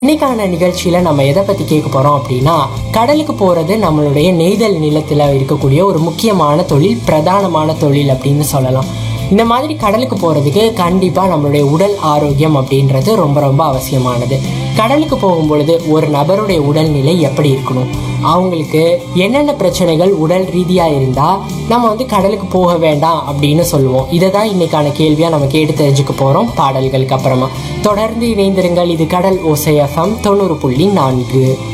இன்னைக்கான நிகழ்ச்சியில நம்ம எதை பத்தி கேட்க போறோம் அப்படின்னா கடலுக்கு போறது நம்மளுடைய நெய்தல் நிலத்துல இருக்கக்கூடிய ஒரு முக்கியமான தொழில் பிரதானமான தொழில் அப்படின்னு சொல்லலாம் இந்த மாதிரி கடலுக்கு போறதுக்கு கண்டிப்பா நம்மளுடைய உடல் ஆரோக்கியம் அப்படின்றது ரொம்ப ரொம்ப அவசியமானது கடலுக்கு போகும் பொழுது ஒரு நபருடைய உடல்நிலை எப்படி இருக்கணும் அவங்களுக்கு என்னென்ன பிரச்சனைகள் உடல் ரீதியா இருந்தா நம்ம வந்து கடலுக்கு போக வேண்டாம் அப்படின்னு சொல்லுவோம் இதை தான் இன்னைக்கான கேள்வியா நம்ம கேட்டு தெரிஞ்சுக்க போறோம் பாடல்களுக்கு அப்புறமா தொடர்ந்து இணைந்திருங்கள் இது கடல் ஓசை எஃப்எம் தொண்ணூறு புள்ளி நான்கு